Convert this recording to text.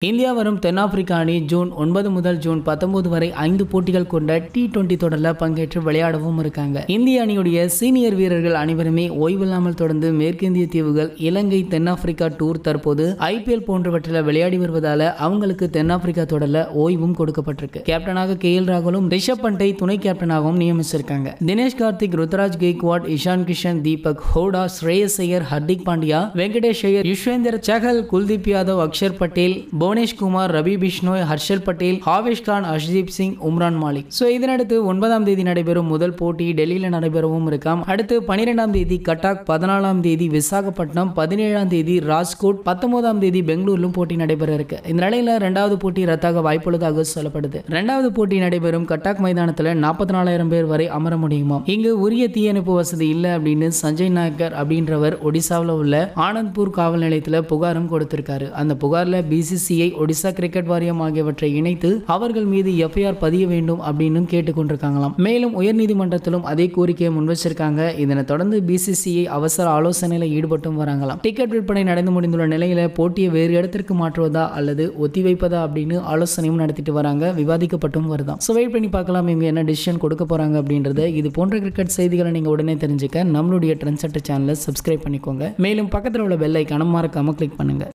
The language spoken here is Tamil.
இந்தியா வரும் தென்னாப்பிரிக்கா அணி ஜூன் ஒன்பது முதல் ஜூன் பத்தொன்பது வரை ஐந்து போட்டிகள் கொண்ட டி டுவெண்டி தொடரில் பங்கேற்று விளையாடவும் இருக்காங்க இந்திய அணியுடைய சீனியர் வீரர்கள் அனைவருமே ஓய்வில்லாமல் தொடர்ந்து மேற்கிந்திய தீவுகள் இலங்கை தென்னாப்பிரிக்கா டூர் தற்போது ஐபிஎல் போன்றவற்றில் விளையாடி வருவதால அவங்களுக்கு தென்னாப்பிரிக்கா தொடரில் ஓய்வும் கொடுக்கப்பட்டிருக்கு கேப்டனாக கே எல் ராகுலும் ரிஷப் பண்டை துணை கேப்டனாகவும் நியமிச்சிருக்காங்க தினேஷ் கார்த்திக் ருத்ராஜ் கெய்க்வாட் இஷான் கிஷன் தீபக் ஹோடா ஸ்ரேயஸ் ஐயர் ஹர்திக் பாண்டியா வெங்கடேஷ் ஐயர் யுஷ்வேந்தர் சஹல் குல்தீப் யாதவ் அக்ஷர் பட்டேல் புவனேஷ் குமார் ரவி பிஷ்னோய் ஹர்ஷல் பட்டேல் ஹாவேஷ் கான் ஹர்ஷ்தீப் சிங் உம்ரான் மாலிக் ஸோ இதனடுத்து ஒன்பதாம் தேதி நடைபெறும் முதல் போட்டி டெல்லியில் நடைபெறவும் இருக்காம் அடுத்து பனிரெண்டாம் தேதி கட்டாக் பதினாலாம் தேதி விசாகப்பட்டினம் பதினேழாம் தேதி ராஜ்கோட் பத்தொன்பதாம் தேதி பெங்களூரிலும் போட்டி நடைபெற இருக்கு இந்த நிலையில ரெண்டாவது போட்டி ரத்தாக வாய்ப்புள்ளதாக சொல்லப்படுது ரெண்டாவது போட்டி நடைபெறும் கட்டாக் மைதானத்தில் நாற்பத்தி நாலாயிரம் பேர் வரை அமர முடியுமா இங்கு உரிய தீயணைப்பு வசதி இல்லை அப்படின்னு சஞ்சய் நாயக்கர் அப்படின்றவர் ஒடிசாவில் உள்ள ஆனந்த்பூர் காவல் நிலையத்தில் புகாரும் கொடுத்திருக்காரு அந்த புகாரில் பிசிசிஐ ஒடிசா கிரிக்கெட் வாரியம் ஆகியவற்றை இணைத்து அவர்கள் மீது எஃப்ஐஆர் பதிய வேண்டும் அப்படின்னு கேட்டுக்கொண்டிருக்காங்களாம் மேலும் உயர்நீதிமன்றத்திலும் அதே கோரிக்கையை முன் வச்சிருக்காங்க இதனை தொடர்ந்து பிசிசிஐ அவசர ஆலோசனையில் ஈடுபட்டும் வராங்களாம் டிக்கெட் விற்பனை நடந்து முடிந்துள்ள நிலையில போட்டியை வேறு இடத்திற்கு மாற்றுவதா அல்லது ஒத்திவைப்பதா அப்படின்னு ஆலோசனையும் நடத்திட்டு வராங்க விவாதிக்கப்பட்டும் வருதாம் ஸோ வெயிட் பண்ணி பார்க்கலாம் இவங்க என்ன டிசிஷன் கொடுக்க போறாங்க அப்படின்றத இது போன்ற கிரிக்கெட் செய்திகளை நீங்க உடனே தெரிஞ்சுக்க நம்மளுடைய ட்ரெண்ட் செட்டர் சேனலை சப்ஸ்கிரைப் பண்ணிக்கோங்க மேலும் பக்கத்தில் உள்ள பெல் ஐக்கான மறக்காம கிளிக் பண்ணுங்க